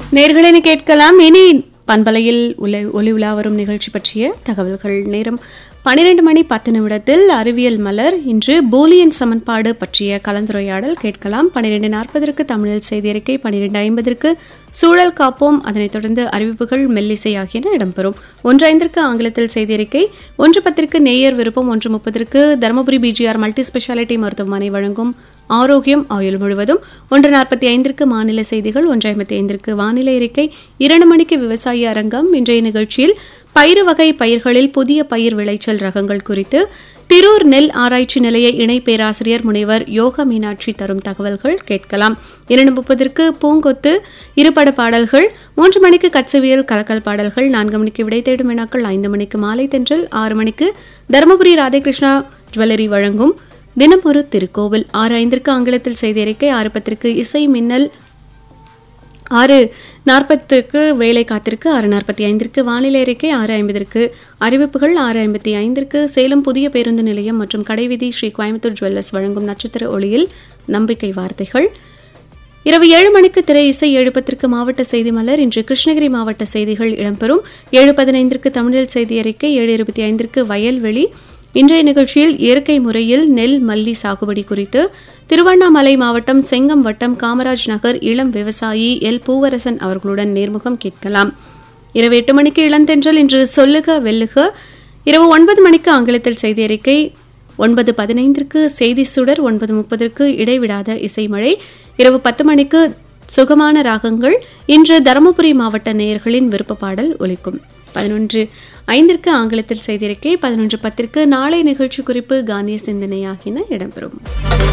நேர்களினை கேட்கலாம் இனி பண்பலையில் உல ஒளி உலா வரும் நிகழ்ச்சி பற்றிய தகவல்கள் நேரம் பனிரெண்டு மணி பத்து நிமிடத்தில் அறிவியல் மலர் இன்று பூலியன் சமன்பாடு பற்றிய கலந்துரையாடல் கேட்கலாம் பனிரெண்டு நாற்பதற்கு தமிழில் செய்தியறிக்கை பனிரெண்டு ஐம்பதற்கு சூழல் காப்போம் அதனைத் தொடர்ந்து அறிவிப்புகள் மெல்லிசை ஆகியன இடம்பெறும் ஒன்று ஐந்திற்கு ஆங்கிலத்தில் செய்தியறிக்கை ஒன்று பத்திற்கு நேயர் விருப்பம் ஒன்று முப்பதற்கு தருமபுரி பிஜிஆர் மல்டி ஸ்பெஷாலிட்டி மருத்துவமனை வழங்கும் ஆரோக்கியம் ஆயுள் முழுவதும் ஒன்று நாற்பத்தி ஐந்திற்கு மாநில செய்திகள் ஒன்று ஐம்பத்தி ஐந்திற்கு வானிலை அறிக்கை இரண்டு மணிக்கு விவசாய அரங்கம் இன்றைய நிகழ்ச்சியில் பயிறு வகை பயிர்களில் புதிய பயிர் விளைச்சல் ரகங்கள் குறித்து திரூர் நெல் ஆராய்ச்சி நிலைய இணை பேராசிரியர் முனைவர் யோக மீனாட்சி தரும் தகவல்கள் கேட்கலாம் இரண்டு முப்பதற்கு பூங்கொத்து இருபட பாடல்கள் மூன்று மணிக்கு கச்சவியல் கலக்கல் பாடல்கள் நான்கு மணிக்கு விடை தேடும் வினாக்கள் ஐந்து மணிக்கு மாலை தென்றல் ஆறு மணிக்கு தருமபுரி ராதாகிருஷ்ணா ஜுவல்லரி வழங்கும் தினம் ஒரு திருக்கோவில் ஆறு ஐந்திற்கு ஆங்கிலத்தில் செய்தி அறிக்கை ஆறு பத்திற்கு இசை மின்னல் ஆறு நாற்பத்துக்கு வேலை காத்திருக்கு ஆறு நாற்பத்தி ஐந்திற்கு வானிலை அறிக்கை ஆறு ஐம்பதற்கு அறிவிப்புகள் ஆறு ஐம்பத்தி ஐந்திற்கு சேலம் புதிய பேருந்து நிலையம் மற்றும் கடைவீதி ஸ்ரீ கோயம்புத்தூர் ஜுவல்லர்ஸ் வழங்கும் நட்சத்திர ஒளியில் நம்பிக்கை வார்த்தைகள் இரவு ஏழு மணிக்கு திரை இசை ஏழு பத்திற்கு மாவட்ட செய்தி மலர் இன்று கிருஷ்ணகிரி மாவட்ட செய்திகள் இடம்பெறும் ஏழு பதினைந்திற்கு தமிழில் செய்தி அறிக்கை ஏழு இருபத்தி ஐந்திற்கு வயல்வெளி இன்றைய நிகழ்ச்சியில் இயற்கை முறையில் நெல் மல்லி சாகுபடி குறித்து திருவண்ணாமலை மாவட்டம் செங்கம் வட்டம் காமராஜ் நகர் இளம் விவசாயி எல் பூவரசன் அவர்களுடன் நேர்முகம் கேட்கலாம் இரவு எட்டு மணிக்கு இளந்தென்றல் இன்று சொல்லுக வெல்லுக இரவு ஒன்பது மணிக்கு ஆங்கிலத்தில் செய்தி அறிக்கை ஒன்பது பதினைந்திற்கு செய்தி சுடர் ஒன்பது முப்பதற்கு இடைவிடாத இசைமழை இரவு பத்து மணிக்கு சுகமான ராகங்கள் இன்று தருமபுரி மாவட்ட நேயர்களின் விருப்ப பாடல் ஒலிக்கும் பதினொன்று ஐந்திற்கு ஆங்கிலத்தில் செய்திருக்கை பதினொன்று பத்திற்கு நாளை நிகழ்ச்சி குறிப்பு காந்திய சிந்தனை ஆகியன இடம்பெறும்